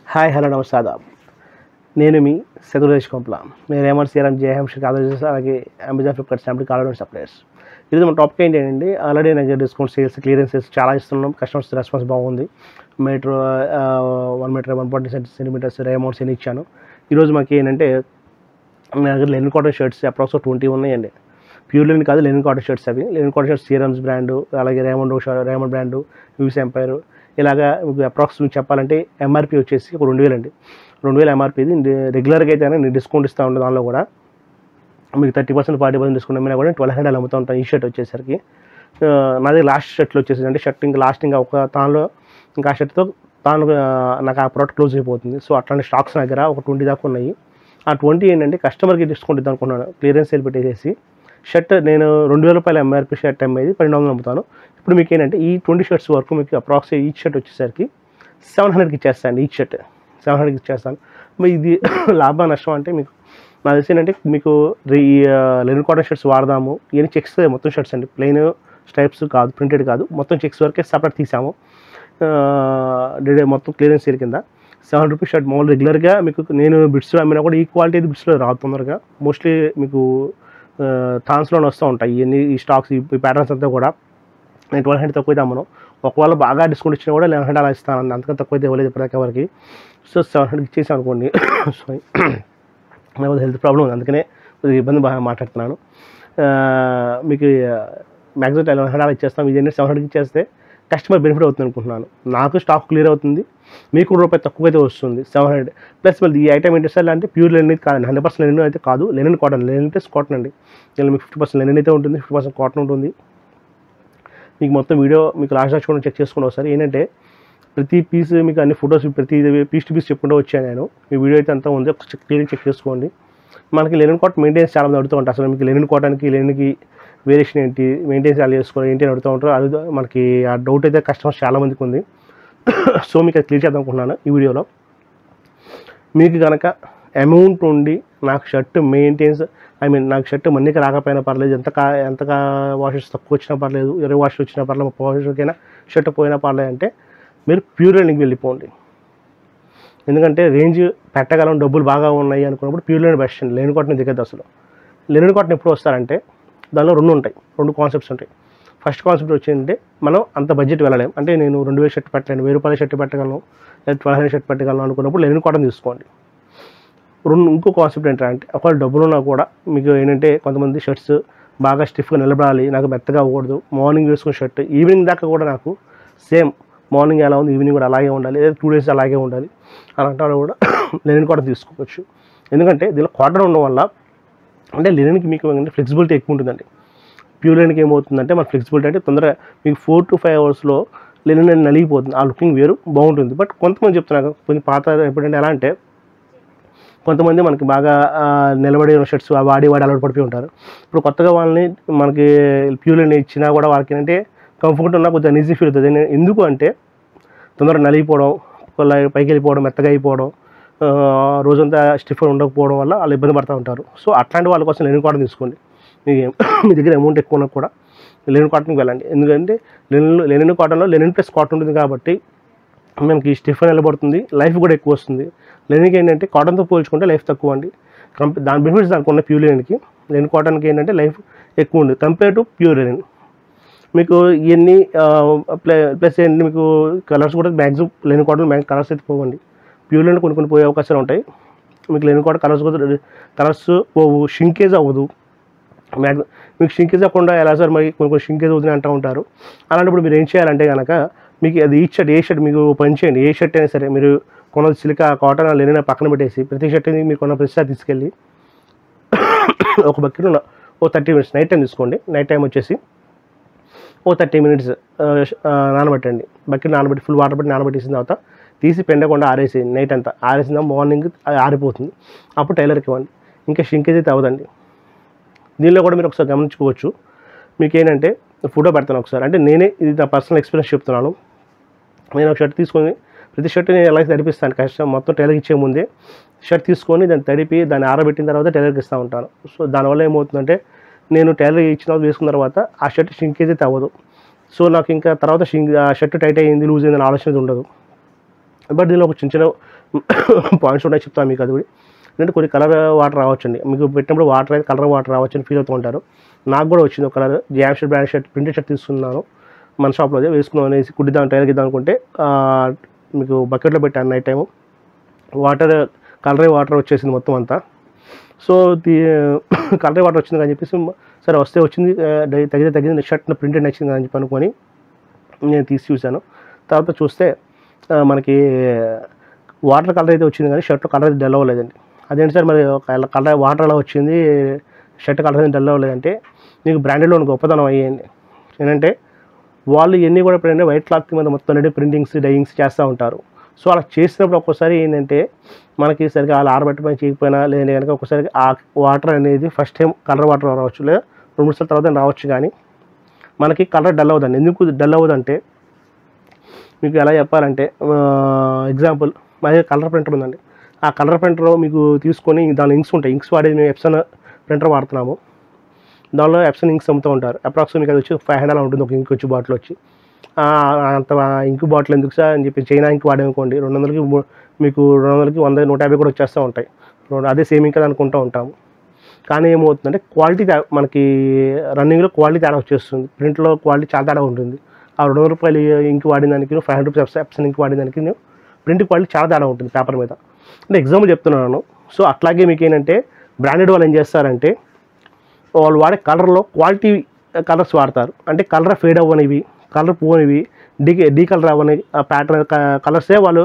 Hi hello నమస్తే ఆదాబ్ నేను మీ సెదురేష్ కొంపల నేను ఏమర్ సీరం జేఎం షిక్ ఆదర్శ అలాగే Amazon Flipkart stamp collar suppliers ఇది మన టాపిక్ ఏంటి అండి ఆల్రెడీ నాకు డిస్కౌంట్ సేల్స్ క్లియరెన్సెస్ చాలా ఇస్తున్నాం కస్టమర్స్ రెస్పాన్స్ బాగుంది metre one metre one forty centimetres amounts ఎన్ని ఇచ్చాను ఈరోజు మాకు ఏంటంటే నా దగ్గర linen cotton shirts approx twenty ఉన్నాయండి ప్యూర్ లెనిన్ కాదు లెనిన్ కాటన్ షర్ట్స్ అవి linen cotton shirts Siyaram's brand అలాగే Raymond Raymond brand use Empire ఇలాగా మీకు అప్రాక్స్ మీకు చెప్పాలంటే ఎంఆర్పి వచ్చేసి ఒక రెండు వేలు అండి రెండు వేలు ఎంఆర్పి ఇది రెగ్యులర్గా అయితే నేను డిస్కౌంట్ ఇస్తూ ఉంటాను దానిలో కూడా మీకు thirty percent forty percent discount అమ్మినా కూడా ట్వెల్వ్ హండ్రెడ్ అమ్ముతూ ఉంటాను ఈ షర్ట్ వచ్చేసరికి ఆ, నాది లాస్ట్ షర్ట్లో వచ్చేసి అంటే షర్ట్ ఇంకా లాస్ట్ ఇంకా ఒక తానులో ఇంకా ఆ షర్ట్తో తాను ఆ, నాకు ఆ ప్రోడక్ట్ క్లోజ్ అయిపోతుంది సో అట్లాంటి స్టాక్స్ నా దగ్గర ఒక ట్వంటీ దాకా ఉన్నాయి ఆ ట్వంటీ ఏంటంటే కస్టమర్కి డిస్కౌంట్ ఇద్దాం అనుకున్నాను క్లియరెన్స్ సేల్ పెట్టేసి షర్ట్ నేను రెండు వేల రూపాయల ఎంఆర్పి షర్ట్ అమ్మేది పన్నెండు వందలు అమ్ముతాను ఇప్పుడు మీకు ఏంటంటే ఈ ట్వంటీ షర్ట్స్ వరకు మీకు అప్రాక్స్ ఈచ్ షర్ట్ వచ్చేసరికి సెవెన్ హండ్రెడ్కి ఇచ్చేస్తాను ఈచ్ షర్ట్ సెవెన్ హండ్రెడ్కి ఇచ్చేస్తాను మరి ఇది లాభ నష్టం అంటే మీకు నాకు తెలిసి ఏంటంటే మీకు ఈ లెనిన్ కాటన్ షర్ట్స్ వాడదాము ఇవన్నీ చెక్స్ మొత్తం షర్ట్స్ అండి ప్లెయిన్ స్టైప్స్ కాదు ప్రింటెడ్ కాదు మొత్తం చెక్స్ వరకే సపరేట్ తీసాము డెడ్ మొత్తం క్లియరెన్స్ సేల్ కింద సెవెన్ రూపీస్ షర్ట్ మామూలు రెగ్యులర్గా మీకు నేను బిట్స్లో అమ్మినా కూడా ఈ క్వాలిటీ బిట్స్లో రాదు తొందరగా మోస్ట్లీ మీకు థాన్స్లోనే వస్తూ ఉంటాయి ఇవన్నీ ఈ స్టాక్స్ ఈ ప్యాటర్న్స్ అంతా కూడా నేను ట్వెల్వ్ హండ్రెడ్ తక్కువ అయితే అమ్మను ఒకవేళ బాగా డిస్కౌంట్ ఇచ్చినా కూడా లెవెన్ హండ్రెడ్ అలా ఇస్తాను అంతకన్నా తక్కువ అయితే ఇవ్వలేదు ఇప్పటిదాకా ఎవరికి సో సెవెన్ హండ్రెడ్ ఇచ్చేసాను అనుకోండి సారీ నాకు హెల్త్ ప్రాబ్లం ఉంది అందుకనే కొద్దిగా ఇబ్బంది బాగా మాట్లాడుతున్నాను ఆ, మీకు మ్యాక్సిమం లెవెన్ హండ్రెడ్ అలా ఇచ్చేస్తాం ఇది ఏంటంటే సెవెన్ హండ్రెడ్కి ఇచ్చేస్తే కస్టమర్ బెనిఫిట్ అవుతుంది అనుకుంటున్నాను నాకు స్టాక్ క్లియర్ అవుతుంది మీకు రూపాయి తక్కువ అయితే వస్తుంది సెవెన్ హండ్రెడ్ ప్లస్ మళ్ళీ ఈ ఐటమ్ ఏంటి సార్ అంటే ప్యూర్ లెనిన్ కాదు హండ్రెడ్ పర్సెంట్ లెనిన్ అయితే కాదు linen cotton linen plus cotton అండి దీనిలో మీకు ఫిఫ్టీ పర్సెంట్ లెనిన్ అయితే ఉంటుంది ఫిఫ్టీ పర్సెంట్ కాటన్ ఉంటుంది మీకు మొత్తం వీడియో మీకు లాస్ట్ దాకా కూడా చెక్ చేసుకోండి ఒకసారి ఏంటంటే ప్రతి పీస్ మీకు అన్ని ఫొటోస్ ప్రతి పీస్ టు పీస్ చెప్పుకుంటూ వచ్చాను నేను మీ వీడియో అయితే అంతా ఉంది ఒకసారి క్లియర్ చెక్ చేసుకోండి మనకి లెనిన్ కాటన్ మెయింటెన్స్ చాలా మంది అడుగుతూ ఉంటారు అసలు మీకు లెనిన్ కాటన్కి లెనిన్కి వేరియేషన్ ఏంటి మెయింటెన్స్ ఎలా చేసుకోవాలి ఏంటి అని అడుగుతూ ఉంటారు అది మనకి ఆ డౌట్ అయితే కస్టమర్స్ చాలా మందికి ఉంది సో మీకు అది క్లియర్ చేద్దాం అనుకుంటున్నాను ఈ వీడియోలో మీకు కనుక అమౌంట్ ఉండి నాకు షర్ట్ మెయింటెన్స్ ఐ మీన్ నాకు షర్ట్ మన్నీకి రాకపోయినా పర్లేదు ఎంత కా ఎంత వాషెస్ తక్కువ వచ్చినా పర్లేదు ఇరవై వాషెస్ వచ్చినా పర్లేదు ముప్పై వాషెస్కైనా షర్ట్ పోయినా పర్లేదు అంటే మీరు ప్యూర్ లెనింగ్కి వెళ్ళిపోండి ఎందుకంటే రేంజ్ పెట్టగలం డబ్బులు బాగా ఉన్నాయి అనుకున్నప్పుడు ప్యూర్ లెనిన్ బెస్ట్ అండి లెనిన్ కాటన్ దిగద్దు అసలు లెనిన్ కాటన్ ఎప్పుడు వస్తారంటే దానిలో రెండు ఉంటాయి రెండు కాన్సెప్ట్స్ ఉంటాయి ఫస్ట్ కాన్సెప్ట్ వచ్చిందంటే మనం అంత బడ్జెట్ వెళ్ళలేం అంటే నేను రెండు వేలు షర్ట్ పెట్టలేను వెయ్యి రూపాయల షర్ట్ పెట్టగలను లేదా ట్వెల్వ్ హండ్రెడ్ షర్ట్ పెట్టగలను అనుకున్నప్పుడు లెనిన్ కాటన్ తీసుకోండి రెండు ఇంకో కాన్సెప్ట్ ఏంటంటే ఒకవేళ డబ్బులు ఉన్నా కూడా మీకు ఏంటంటే కొంతమంది షర్ట్స్ బాగా స్టిఫ్గా నిలబడాలి నాకు మెత్తగా అవ్వకూడదు మార్నింగ్ వేసుకున్న షర్ట్ ఈవినింగ్ దాకా కూడా నాకు సేమ్ మార్నింగ్ ఎలా ఉంది ఈవినింగ్ కూడా అలాగే ఉండాలి లేదా టూ డేస్ అలాగే ఉండాలి అలాంటి వాళ్ళు కూడా లెనిన్ కాటన్ తీసుకోవచ్చు ఎందుకంటే దీనిలో కాటన్ ఉండడం వల్ల అంటే లెనిన్కి మీకు ఏంటంటే ఫ్లెక్సిబిలిటీ ఎక్కువ ఉంటుందండి ప్యూర్ లెనిన్కి ఏమవుతుందంటే మన ఫ్లెక్సిబిలిటీ అంటే తొందరగా మీకు ఫోర్ టు ఫైవ్ అవర్స్లో లెనిన్ అనేది నలిగిపోతుంది ఆ లుకింగ్ వేరు బాగుంటుంది బట్ కొంతమంది చెప్తున్నారు కొన్ని పాత ఎప్పుడంటే ఎలా అంటే కొంతమంది మనకి బాగా ఆ, నిలబడి ఉన్న షర్ట్స్ వాడి వాడి అలవాటు పడిపోయి ఉంటారు ఇప్పుడు కొత్తగా వాళ్ళని మనకి ప్యూర్ లెనిన్ ఇచ్చినా కూడా వాళ్ళకి ఏంటంటే కంఫర్ట్ ఉన్నా కొద్దిగా ఈజీ ఫీల్ అవుతుంది నేను ఎందుకు అంటే తొందరగా నలిగిపోవడం కొల్ల పైకి వెళ్ళిపోవడం మెత్తగా అయిపోవడం ఆ, రోజంతా స్టిఫ్ ఉండకపోవడం వల్ల వాళ్ళు ఇబ్బంది పడుతూ ఉంటారు సో అట్లాంటి వాళ్ళ కోసం లెనిన్ కాటన్ తీసుకోండి మీకు ఏం- మీ దగ్గర అమౌంట్ ఎక్కువ ఉన్నా కూడా లెనిన్ కాటన్కి వెళ్ళండి ఎందుకంటే లెనిన్ లెనిన్ కాటన్లో లెనిన్ ప్లస్ కాటన్ ఉంటుంది కాబట్టి మనకి స్టిఫ్ నిలబడుతుంది లైఫ్ కూడా ఎక్కువ వస్తుంది లెనిన్కి ఏంటంటే కాటన్తో పోల్చుకుంటే లైఫ్ తక్కువ అండి కంపే దాని బెనిఫిట్స్ దానికి ఉన్న ప్యూర్ లెనిన్కి లెనిన్ కాటన్కి ఏంటంటే లైఫ్ ఎక్కువ ఉంది కంపేర్ టు ప్యూర్ లెనిన్ మీకు ఇవన్నీ ప్లే ప్లస్ ఏంటి మీకు కలర్స్ కూడా maximum linen cotton max colours అయితే పోవండి ప్యూర్ లెనిన్ కొన్ని కొన్ని పోయే అవకాశాలు ఉంటాయి మీకు లెనిన్ కాటన్ కలర్స్ కూడా కలర్స్ పోవు షింకేజ్ అవ్వదు మ్యాక్సిమం మీకు షింకేజ్ అవ్వకుండా ఎలా సార్ మరి కొన్ని కొన్ని షింకేజ్ అవుతుంది అంటూ ఉంటారు అలాంటప్పుడు మీరు ఏం చేయాలంటే కనుక మీకు అది ఈ షర్ట్ ఏ షర్ట్ మీకు పని చేయండి ఏ షర్ట్ అయినా సరే మీరు కొన్న సిలికా కాటన్ లెనిన్ పక్కన పెట్టేసి ప్రతి షర్ట్ని మీరు కొన్న ప్రతిసారి తీసుకెళ్ళి ఒక బకెట్ ఓ థర్టీ మినిట్స్ నైట్ టైం తీసుకోండి నైట్ టైం వచ్చేసి ఓ థర్టీ మినిట్స్ నానబెట్టండి బకెట్ నానబెట్టి ఫుల్ వాటర్ పెట్టి నానబెట్టేసిన తర్వాత తీసి పెండకుండా ఆరేసి నైట్ అంతా ఆరేసిన మార్నింగ్ అది ఆరిపోతుంది అప్పుడు టైలర్కి ఇవ్వండి ఇంకా షింకేజ్ అయితే అవ్వదండి దీనిలో కూడా మీరు ఒకసారి గమనించుకోవచ్చు మీకు ఏంటంటే ఫోటో పెడతాను ఒకసారి అంటే నేనే ఇది నా పర్సనల్ ఎక్స్పీరియన్స్ చెప్తున్నాను నేను ఒక షర్ట్ తీసుకొని ప్రతి షర్ట్ నేను ఎలా తడిపిస్తాను కష్టం మొత్తం టైలర్కి ఇచ్చే ముందే షర్ట్ తీసుకొని దాన్ని తడిపి దాన్ని ఆరబెట్టిన తర్వాత టైలర్కి ఇస్తూ ఉంటాను సో దానివల్ల ఏమవుతుందంటే నేను టైలర్ ఇచ్చిన తర్వాత వేసుకున్న తర్వాత ఆ షర్ట్ షింకేజ్ అయితే అవ్వదు సో నాకు ఇంకా తర్వాత షింక్ ఆ షర్ట్ టైట్ అయ్యింది లూజ్ అయింది అని ఆలోచన అయితే ఉండదు బట్ దీనిలో ఒక చిన్న చిన్న పాయింట్స్ ఉన్నాయి చెప్తాను మీకు అది కూడా ఎందుకంటే కొన్ని కలర్ వాటర్ రావచ్చండి మీకు పెట్టినప్పుడు వాటర్ అయితే కలర్ వాటర్ రావచ్చు అని ఫీల్ అవుతూ ఉంటారు నాకు కూడా వచ్చింది ఒక కలర్ జామ్ shirt brand shirt printed shirt తీసుకున్నాను మన షాప్లో అదే వేసుకుందాం అనేసి కుట్టిద్దాం టైర్ ఇద్దాం అనుకుంటే ఆ, మీకు బకెట్లో పెట్టాను night time water colour water వచ్చేసింది మొత్తం అంతా సో ది కలర్ వాటర్ వచ్చింది అని చెప్పేసి సరే వస్తే వచ్చింది ఆ, డై- తగితే తగ్గింది షర్ట్ ప్రింటెడ్ నచ్చింది అని చెప్పి అనుకొని నేను తీసి చూశాను తర్వాత చూస్తే ఆ, మనకి వాటర్ కలర్ అయితే వచ్చింది కానీ షర్ట్లో కలర్ అయితే డల్ అవ్వలేదండి అదేంటి సార్ మరి కలర్ వాటర్ అలా వచ్చింది షర్ట్ కలర్ అయితే డల్ అవ్వలేదంటే మీకు బ్రాండెడ్లో గొప్పతనం అయ్యింది ఏంటంటే వాళ్ళు ఇవన్నీ కూడా ఇప్పుడు వైట్ క్లాత్ మీద మొత్తం అనేది ప్రింటింగ్స్ డైయింగ్స్ చేస్తూ ఉంటారు సో అలా చేసినప్పుడు ఒక్కోసారి ఏంటంటే మనకి సరిగ్గా వాళ్ళు ఆరబెట్టమని చేయకపోయినా లేదా కనుక ఒకసారి ఆ వాటర్ అనేది ఫస్ట్ టైం కలర్ వాటర్ రావచ్చు లేదా రెండు మూడు సార్లు తర్వాత రావచ్చు కానీ మనకి కలర్ డల్ అవ్వదండి ఎందుకు డల్ అవ్వదంటే మీకు ఎలా చెప్పాలంటే ఎగ్జాంపుల్ మా దగ్గర కలర్ ప్రింటర్ ఉందండి ఆ కలర్ ప్రింటర్ మీకు తీసుకొని దాని ఇంక్స్ ఉంటాయి ఇంక్స్ వాడేది మేము ఎప్సన్ ప్రింటర్ వాడుతున్నాము దానిలో ఎప్సన్ ఇంక్స్ అమ్ముతూ ఉంటారు అప్రాక్స్ మీకు అది వచ్చి ఫైవ్ హండ్రెడ్ అలా ఉంటుంది ఒక ఇంక్ వచ్చి బాటిల్ వచ్చి ఆ, అంత ఇంక్ బాటిల్ ఎందుకు సార్ అని చెప్పి చైనా ఇంక్ వాడేనుకోండి రెండు వందలకి మూ- మీకు రెండు వందలకి వంద నూట యాభై కూడా వచ్చేస్తూ ఉంటాయి రెండు- అదే సేమ్ ఇంక్ అనుకుంటూ ఉంటాము కానీ ఏమవుతుందంటే క్వాలిటీ తే- మనకి రన్నింగ్లో క్వాలిటీ తేడా వచ్చేస్తుంది ప్రింట్లో క్వాలిటీ చాలా తేడా ఉంటుంది ఆ రెండు వందల రూపాయలు ఇంక్ వాడిన దానికి five hundred rupees Epson ink వాడిన దానికి ప్రింట్ క్వాలిటీ చాలా తేడా ఉంటుంది పేపర్ మీద అంటే ఎగ్జాంపుల్ చెప్తున్నాను సో అట్లాగే మీకు ఏంటంటే బ్రాండెడ్ వాళ్ళు ఏం చేస్తారంటే వాళ్ళు వాడే కలర్లో క్వాలిటీ కలర్స్ వాడతారు అంటే కలర్ ఫేడ్ అవ్వనివి కలర్ పోనివి డీ డీ కలర్ అవ్వని ప్యాటర్న్ కలర్సే వాళ్ళు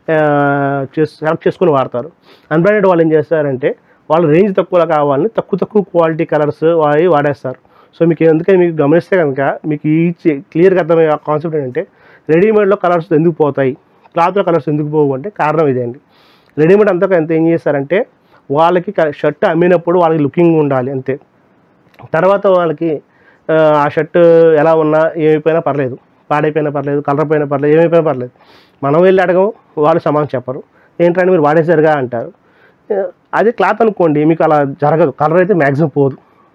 సెలెక్ట్ చేసుకుని వాడతారు అన్బ్రాండెడ్ వాళ్ళు ఏం చేస్తారంటే వాళ్ళు రేంజ్ తక్కువలో కావాలని తక్కువ తక్కువ క్వాలిటీ కలర్స్ అవి వాడేస్తారు సో మీకు ఎందుకని మీకు గమనిస్తే కనుక మీకు ఈ క్లియర్గా అర్థమయ్యే కాన్సెప్ట్ ఏంటంటే రెడీమేడ్లో కలర్స్ ఎందుకు పోతాయి క్లాత్లో కలర్స్ ఎందుకు పోవు అంటే కారణం ఇదే అండి రెడీమేడ్ అంతా ఎంత ఏం చేస్తారంటే వాళ్ళకి షర్ట్ అమ్మినప్పుడు వాళ్ళకి లుకింగ్ ఉండాలి అంతే తర్వాత వాళ్ళకి ఆ, ఆ షర్ట్ ఎలా ఉన్నా ఏమైపోయినా పర్లేదు పాడైపోయినా పర్లేదు కలర్ పోయినా పర్లేదు ఏమైపోయినా పర్లేదు మనం వెళ్ళి అడగం వాళ్ళు సమానం చెప్పరు ఏంటంటే మీరు వాడేసారుగా అంటారు ఆ, అదే క్లాత్ అనుకోండి మీకు అలా జరగదు కలర్ అయితే మ్యాక్సిమం పోదు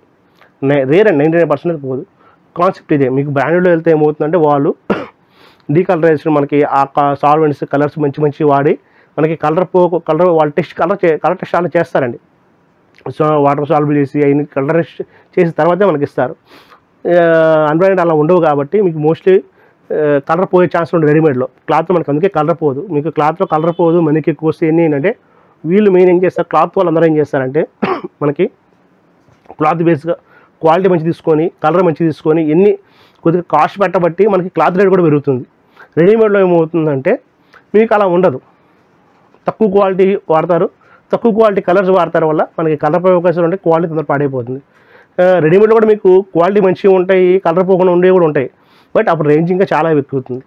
రేర్ అండి నైంటీ నైన్ పర్సెంట్ పోదు కాన్సెప్ట్ ఇదే మీకు బ్రాండెడ్లో వెళ్తే ఏమవుతుందంటే వాళ్ళు డీకలరైజేషన్ మనకి ఆ సాల్వెంట్స్ కలర్స్ మంచి మంచి వాడి మనకి కలర్ పో కలర్ వాళ్ళు టెస్ట్ కలర్ కలర్ టెస్ట్ అలా చేస్తారండి సో వాటర్ సాల్వ్ చేసి అవన్నీ కలర్ చేసిన తర్వాతే మనకి ఇస్తారు అన్బ్రాండెడ్ అలా ఉండవు కాబట్టి మీకు మోస్ట్లీ కలర్ పోయే ఛాన్స్ ఉంటుంది రెడీమేడ్లో క్లాత్ మనకి అందుకే కలర్ పోదు మీకు క్లాత్లో కలర్ పోదు మనకి ఎక్కువ వస్తే ఎన్ని ఏంటంటే వీళ్ళు మెయిన్ ఏం చేస్తారు క్లాత్ వాళ్ళు అందరూ ఏం చేస్తారంటే మనకి క్లాత్ బేస్గా క్వాలిటీ మంచి తీసుకొని కలర్ మంచి తీసుకొని ఎన్ని కొద్దిగా కాస్ట్ పెట్టబట్టి మనకి క్లాత్ రేట్ కూడా పెరుగుతుంది రెడీమేడ్లో ఏమవుతుందంటే మీకు అలా ఉండదు తక్కువ క్వాలిటీ వాడతారు తక్కువ క్వాలిటీ కలర్స్ వాడతారు వల్ల మనకి కలర్ పోయే అవకాశాలు ఉంటాయి క్వాలిటీ తొందర పాడైపోతుంది ఆ, రెడీమేడ్లో కూడా మీకు క్వాలిటీ మంచిగా ఉంటాయి కలర్ పోకుండా ఉండేవి కూడా ఉంటాయి బట్ అప్పుడు రేంజ్ ఇంకా చాలా ఎక్కుతుంది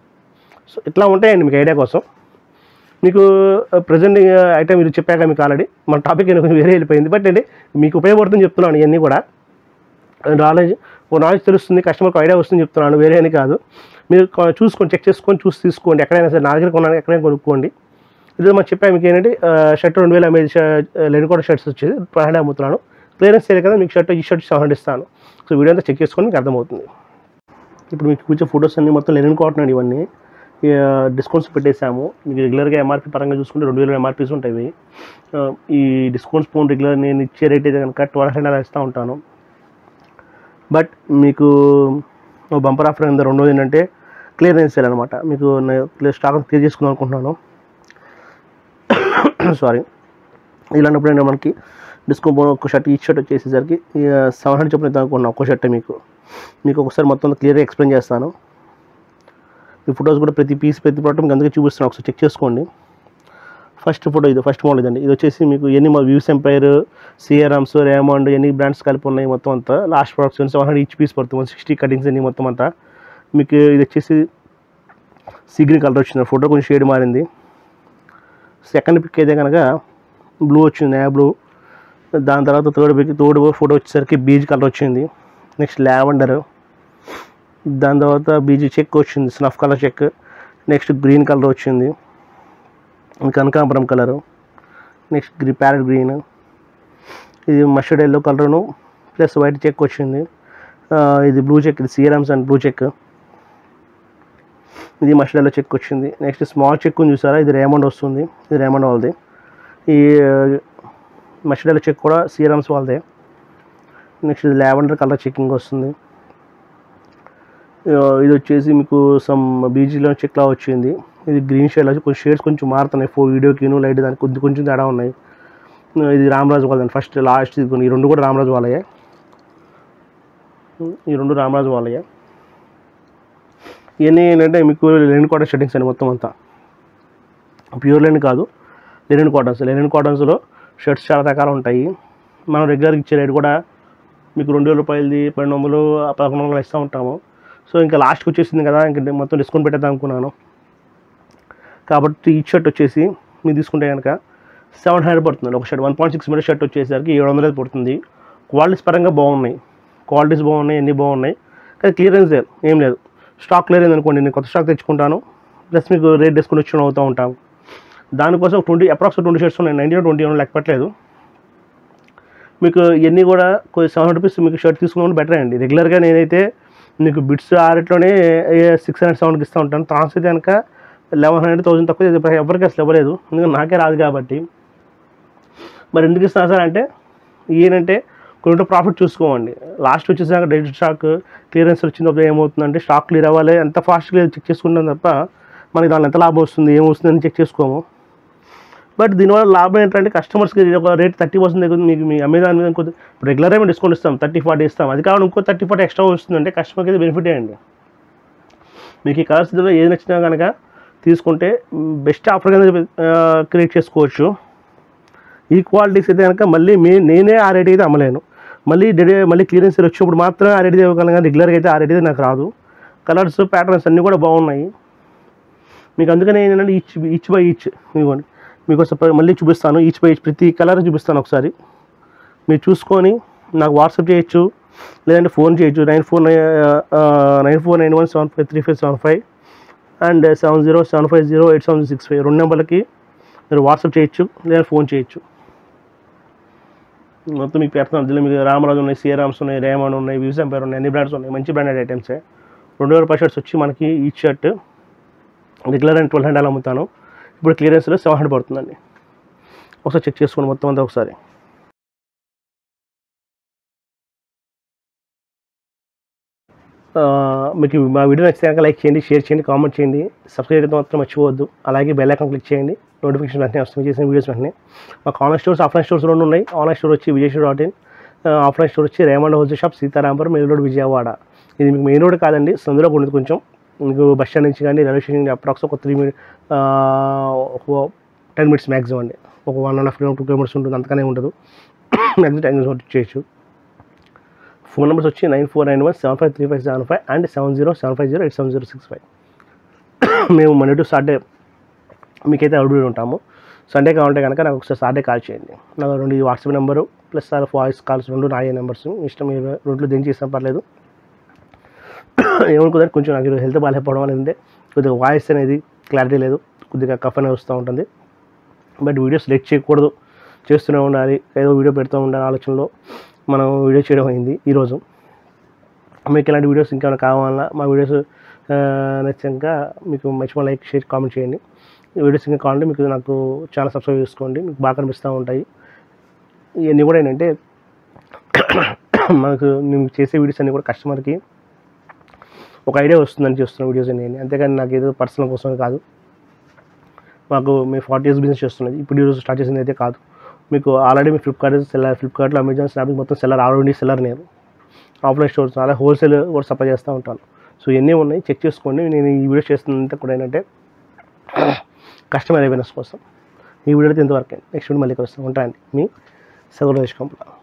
సో ఇట్లా ఉంటాయండి మీకు ఐడియా కోసం మీకు ప్రజెంట్ ఐటమ్ ఇది చెప్పాక మీకు ఆల్రెడీ మన టాపిక్ కొంచెం వేరే వెళ్ళిపోయింది బట్ అండి మీకు ఉపయోగపడుతుంది చెప్తున్నాను ఇవన్నీ కూడా నాలెడ్జ్ ఓ నాలెడ్జ్ తెలుస్తుంది కస్టమర్కి ఐడియా వస్తుంది చెప్తున్నాను వేరే అని కాదు మీరు కొ- చూసుకొని చెక్ చేసుకొని చూసి తీసుకోండి ఎక్కడైనా సరే నా దగ్గర కొన్నాను ఎక్కడైనా కొనుక్కోండి ఇది మనం చెప్పాను మీకు ఏంటంటే షర్ట్ రెండు వేల అమ్మేది లెన్ కూడా షర్ట్స్ వచ్చేది ఫైవ్ హండ్రెడ్ అమ్ముతున్నాను క్లియరెన్స్ సేల్ కదా మీకు షర్ట్ ఈ షర్ట్ సెవెన్ హండ్రెడ్ ఇస్తాను సో వీడియో అంతా చెక్ చేసుకొని మీకు అర్థమవుతుంది ఇప్పుడు మీకు కూర్చో ఫొటోస్ అన్ని మొత్తం లెనిన్ కాటన్ అండి ఇవన్నీ డిస్కౌంట్స్ పెట్టేశాము మీకు రెగ్యులర్గా ఎంఆర్పీ పరంగా చూసుకుంటే రెండు వేల ఎంఆర్పీస్ ఉంటాయి ఇవి. ఆ, ఈ డిస్కౌంట్స్ ఫోన్ రెగ్యులర్ నేను ఇచ్చే రేట్ అయితే కనుక ట్వెల్వ్ హండ్రెడ్ అలా ఇస్తూ ఉంటాను బట్ మీకు బంపర్ ఆఫర్ కింద రెండోది ఏంటంటే క్లియరెన్స్ సేల్ అనమాట మీకు క్లియర్ స్టాక్ క్లియర్ చేసుకుందాం అనుకుంటున్నాను సారీ ఇలాంటప్పుడు ఏంటంటే మనకి డిస్కౌంట్ ఒక షర్ట్ ఈ షర్ట్ వచ్చేసేసరికి సెవెన్ హండ్రెడ్ చెప్పిన అనుకున్నాను ఒక్క షర్ట్ మీకు మీకు ఒకసారి మొత్తం క్లియర్గా ఎక్స్ప్లెయిన్ చేస్తాను ఈ ఫొటోస్ కూడా ప్రతి పీస్ ప్రతి ప్రోడక్ట్ మీకు అందుకే చూపిస్తున్నాను ఒకసారి చెక్ చేసుకోండి ఫస్ట్ ఫోటో ఇది ఫస్ట్ మోడల్ ఇదండి ఇది వచ్చేసి మీకు ఎన్ని మా వ్యూస్ ఎంపైర్ సిఆర్ఎమ్స్ రేమండ్ ఎన్ని బ్రాండ్స్ కలిపి ఉన్నాయి మొత్తం అంతా last products seven hundred each piece పడుతుంది వన్ సిక్స్టీ కటింగ్స్ అన్ని మొత్తం అంతా మీకు ఇది వచ్చేసి సిగ్రీన్ కలర్ వచ్చింది ఫోటో కొంచెం షేడ్ మారింది సెకండ్ పిక్ అయితే కనుక బ్లూ వచ్చింది నేవీ బ్లూ దాని తర్వాత థర్డ్ పిక్ థర్డ్ ఫోటో వచ్చేసరికి బీజ్ కలర్ వచ్చింది నెక్స్ట్ లావెండర్ దాని తర్వాత బీజీ చెక్ వచ్చింది snuff colour check next green colour వచ్చింది కనకాంబరం కలరు నెక్స్ట్ గ్రీ ప్యారెట్ గ్రీన్ ఇది మస్టర్డ్ ఎల్లో కలరును ప్లస్ వైట్ చెక్ వచ్చింది ఆ, ఇది బ్లూ చెక్ ఇది సిఆర్ఎమ్స్ అండ్ బ్లూ చెక్ ఇది మస్టర్డ్లో చెక్ వచ్చింది నెక్స్ట్ స్మాల్ చెక్ ఉంది చూసారా ఇది రేమండ్ వస్తుంది ఇది రేమండ్ వాళ్ళది ఈ మస్టర్డ్లో చెక్ కూడా సీరమ్స్ వాళ్ళదే నెక్స్ట్ ఇది లావెండర్ కలర్ చెక్కింగ్ వస్తుంది ఆ, ఇది వచ్చేసి మీకు సమ్ బీజీలో చెక్లా వచ్చింది ఇది గ్రీన్ షేడ్లో కొంచెం షేడ్స్ కొంచెం మారుతున్నాయి ఫోర్ వీడియోకిను లైట్ దానికి కొద్ది కొంచెం తేడా ఉన్నాయి ఆ, ఇది రామరాజు వాళ్ళదండి ఫస్ట్ లాస్ట్ ఇది కొన్ని- ఈ రెండు కూడా రామరాజు వాళ్ళయే ఈ రెండు రామరాజు వాళ్ళయే ఇవన్నీ ఏంటంటే మీకు లెనిన్ కాటన్ షెడ్డింగ్స్ అండి మొత్తం అంతా ప్యూర్ లెనిన్ కాదు లెనిన్ కాటన్స్ లెనిన్ కాటన్స్లో షర్ట్స్ చాలా రకాలు ఉంటాయి మనం రెగ్యులర్గా ఇచ్చే రేట్ కూడా మీకు రెండు వేల రూపాయలది పన్నెండు వందలు పదకొండు వందలు ఇస్తూ ఉంటాము సో ఇంకా లాస్ట్కి వచ్చేసింది కదా ఇంకా మొత్తం డిస్కౌంట్ పెట్టేద్దాం అనుకున్నాను కాబట్టి ఈ షర్ట్ వచ్చేసి మీరు తీసుకుంటే కనుక సెవెన్ హండ్రెడ్ పడుతుంది ఒక shirt one point six metre shirt వచ్చేసరికి ఏడు వందలు అయితే పడుతుంది క్వాలిటీస్ పరంగా బాగున్నాయి క్వాలిటీస్ బాగున్నాయి అన్నీ బాగున్నాయి కానీ క్లియరెన్స్ లేదు ఏం లేదు స్టాక్ క్లియర్ అనుకోండి నేను కొత్త స్టాక్ తెచ్చుకుంటాను ప్లస్ మీకు రేట్ డిస్కౌంట్ ఇచ్చిన అవుతూ ఉంటాం దానికోసం ట్వంటీ అప్రాక్స్ ట్వంటీ షర్ట్స్ ఉన్నాయి నైన్టీ ట్వంటీ ఏమైనా లెక్క పెట్టలేదు మీకు ఇవన్నీ కూడా కొంచెం సెవెన్ హండ్రెడ్ రూపీస్ మీకు షర్ట్ తీసుకున్నాను బెటర్ అండి రెగ్యులర్గా నేనైతే మీకు బిట్స్ ఆ రేట్లోనే సిక్స్ హండ్రెడ్ సెవెన్కి ఇస్తూ ఉంటాను ట్రాన్స్ అయితే కనుక లెవెన్ హండ్రెడ్ థౌసండ్ తక్కువ ఇది ఎవరికి అసలు ఇవ్వలేదు ఎందుకంటే నాకే రాదు కాబట్టి మరి ఎందుకు ఇస్తున్నా సార్ అంటే ఏంటంటే కొంచెం ప్రాఫిట్ చూసుకోమండి లాస్ట్ వచ్చేసాక డెడ్ స్టాక్ క్లియరెన్స్ వచ్చినప్పుడు ఏమవుతుందంటే స్టాక్ క్లియర్ అవ్వాలి ఎంత ఫాస్ట్ క్లియర్ చెక్ చేసుకుంటాం తప్ప మనకి దానిలో ఎంత లాభం వస్తుంది ఏమొస్తుంది అని చెక్ చేసుకోము బట్ దీనివల్ల లాభం ఏంటంటే కస్టమర్స్కి ఒక రేట్ థర్టీ పర్సెంట్ దగ్గర మీకు మీ అమెజాన్ మీద ఇంకో రెగ్యులర్గా మేము డిస్కౌంట్ ఇస్తాం థర్టీ ఫార్టీ ఇస్తాం అది కావాలి ఇంకో థర్టీ ఫార్టీ ఎక్స్ట్రా వస్తుందంటే కస్టమర్కి అయితే బెనిఫిట్ అండి మీకు ఈ కలర్స్ ఇందులో ఏది నచ్చినా కనుక తీసుకుంటే బెస్ట్ ఆఫర్ కింద క్రియేట్ చేసుకోవచ్చు ఈ క్వాలిటీస్ అయితే కనుక మళ్ళీ మే నేనే ఆ రేట్ అయితే అమ్మలేను మళ్ళీ డెడే మళ్ళీ క్లియరెన్స్ వచ్చినప్పుడు మాత్రం ఆ రేట్ ఇవ్వగలను కానీ రెగ్యులర్గా అయితే ఆ రేట్ అయితే నాకు రాదు కలర్స్ ప్యాటర్న్స్ అన్నీ కూడా బాగున్నాయి మీకు అందుకనే ఏంటంటే ఈచ్ ఈచ్ బై ఈచ్ ఇవ్వండి మీకు ఒకసారి మళ్ళీ చూపిస్తాను ఈచ్ బై ఈచ్ ప్రతి కలర్ చూపిస్తాను ఒకసారి మీరు చూసుకొని నాకు వాట్సాప్ చేయొచ్చు లేదంటే ఫోన్ చేయొచ్చు nine four nine four nine one seven five three five seven five and seven zero seven five zero eight seven six five రెండు నెంబర్లకి మీరు వాట్సాప్ చేయొచ్చు లేదా ఫోన్ చేయొచ్చు మొత్తం మీకు పెడుతున్నాను అందులో మీకు రామరాజు ఉన్నాయి సియరామ్స్ ఉన్నాయి రేమాన్ ఉన్నాయి వ్యూస్ ఎంపైర్ ఉన్నాయి అన్ని బ్రాండ్స్ ఉన్నాయి మంచి బ్రాండెడ్ ఐటమ్సే రెండు వేల రూపాయల షర్ట్స్ వచ్చి మనకి ఈ shirt regular and twelve hundred అమ్ముతాను ఇప్పుడు క్లియరెన్స్లో సెవెన్ హండ్రెడ్ పడుతుందండి ఒకసారి చెక్ చేసుకోండి మొత్తం అంతా ఒకసారి ఆ, మీకు మా వీడియో నచ్చితే కనుక లైక్ చేయండి షేర్ చేయండి కామెంట్ చేయండి సబ్స్క్రైబ్ అయితే మాత్రం మర్చిపోవద్దు అలాగే బెల్ ఐకాన్ క్లిక్ చేయండి నోటిఫికేషన్ వెంటనే వస్తుంది చేసిన వీడియోస్ వెంటనే మాకు ఆన్లైన్ స్టోర్స్ ఆఫ్లైన్ స్టోర్స్ రెండు ఉన్నాయి ఆన్లైన్ స్టోర్ వచ్చి Vijay dot in offline store వచ్చి Raymond wholesale shop Sitarampuram main road Vijayawada ఇది మీకు మెయిన్ రోడ్ కాదండి సందులో ఉండదు కొంచెం మీకు బస్ స్టాండ్ నుంచి కానీ రైల్వే స్టేషన్ అప్రాక్స్ ఒక త్రీ మినిట్ ఒక టెన్ మినిట్స్ మ్యాక్సిమం అండి ఒక one and half kilometre two kilometres ఉంటుంది అంతకనే ఉండదు మ్యాక్సిమం టెన్ మినిట్స్ చేయొచ్చు ఫోన్ నెంబర్స్ వచ్చి nine four nine one seven five three five seven five and seven zero seven five zero eight seven zero six five మేము Monday to Saturday మీకైతే available ఉంటాము Sunday కావాలంటే కనుక నాకు ఒకసారి Saturday call చేయండి నాకు రెండు WhatsApp number plus sir voice calls రెండు నాయే నెంబర్స్ ఇష్టం మీరు రెండు దించి ఇస్తాం పర్లేదు ఏమనుకుందంటే కొంచెం నాకు ఈరోజు హెల్త్ బాగాలేకపోవడం అనేది కొద్దిగా వాయిస్ అనేది క్లారిటీ లేదు కొద్దిగా కఫ్ అనేది వస్తూ ఉంటుంది బట్ వీడియోస్ లెట్ చేయకూడదు చేస్తూనే ఉండాలి ఏదో వీడియో పెడుతూ ఉండాలి ఆలోచనలో మనం వీడియో చేయడం అయింది ఈరోజు మీకు ఇలాంటి వీడియోస్ ఇంకా కావాలన్నా మా వీడియోస్ నచ్చాక మీకు మంచిగా లైక్ షేర్ కామెంట్ చేయండి ఈ వీడియోస్ ఇంకా కావాలంటే మీకు నాకు చాలా సబ్స్క్రైబ్ చేసుకోండి మీకు బాగా కనిపిస్తూ ఉంటాయి ఇవన్నీ కూడా ఏంటంటే మనకు నేను చేసే వీడియోస్ అన్నీ కూడా కస్టమర్కి ఒక ఐడియా వస్తుందని చేస్తున్న వీడియోస్ నేను అంతేగాని నాకు ఏదో పర్సనల్ కోసం కాదు మాకు మేము ఫార్టీ ఇయర్స్ బిజినెస్ చేస్తున్నది ఇప్పుడు ఈరోజు స్టార్ట్ చేసింది అయితే కాదు మీకు ఆల్రెడీ మీ ఫ్లిప్కార్ట్ సెల్లర్ ఫ్లిప్కార్ట్లో అమెజాన్ స్నాపింగ్ మొత్తం సెల్లర్ ఆల్రెడీ సెల్లర్ నేను ఆఫ్లైన్ స్టోర్స్ అలా హోల్సేల్ కూడా సప్లై చేస్తూ ఉంటాను సో ఇవన్నీ ఉన్నాయి చెక్ చేసుకోండి నేను ఈ వీడియో చేస్తున్నంత కూడా ఏంటంటే కస్టమర్ అవేర్నెస్ కోసం ఈ వీడియో అయితే ఇంతవరకు నెక్స్ట్ వీడియో మళ్ళీ వస్తాను ఉంటానండి మీ సగోరేష్ కంపెనీ